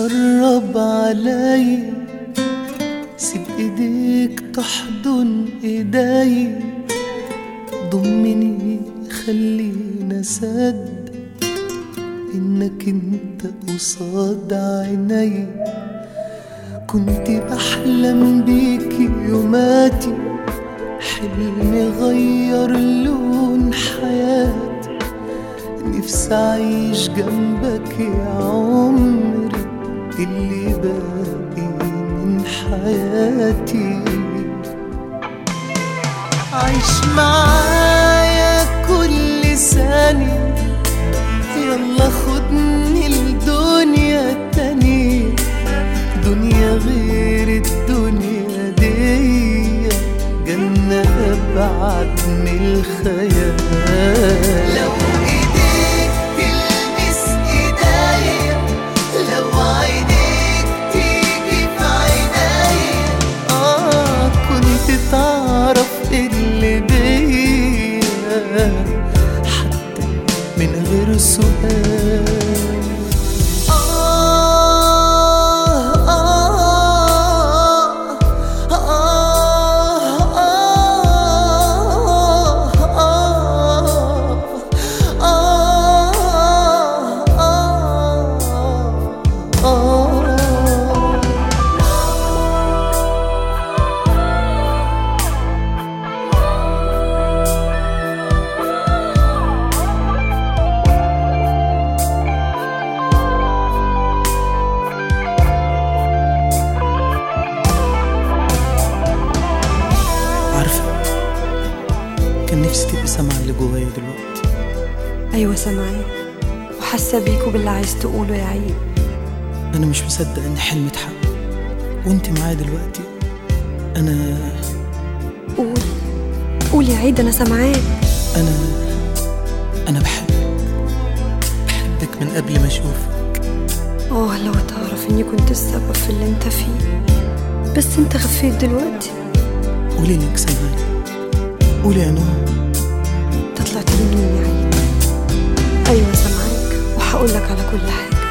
قرب علي سيب ايديك تحضن ايدي ضمني خلينا اصدق انك انت قصاد عيني كنت بحلم بيك يوماتي حلمي غير لون حياتي نفسي أعيش جنبك يا عمري اللي باقي من حياتي عيش معايا كل ثانية يلا خدني الدنيا تانية دنيا غير الدنيا دي جنة أبعد من الخيال لو ايديك تلمس ايديا لو عينيك تيجي في عينيا اه كنت تعرف اللي بيا حتى من غير سؤال عارفة كان نفسي تبقي سامعة اللي جوايا دلوقتي أيوة سامعين وحاسة بيك وباللي عايز تقوله يا عيد أنا مش مصدق إن حلمي اتحقق وأنت معايا دلوقتي أنا قول قول يا عيد أنا سامعاك أنا أنا بحبك بحبك من قبل ما أشوفك آه لو تعرف إني كنت السبب في اللي أنت فيه بس أنت خفيت دلوقتي قولي لك سامعاني قولي يا نور أنت طلعت لي مين يا عيد أيوة سامعاك وهقول لك على كل حاجة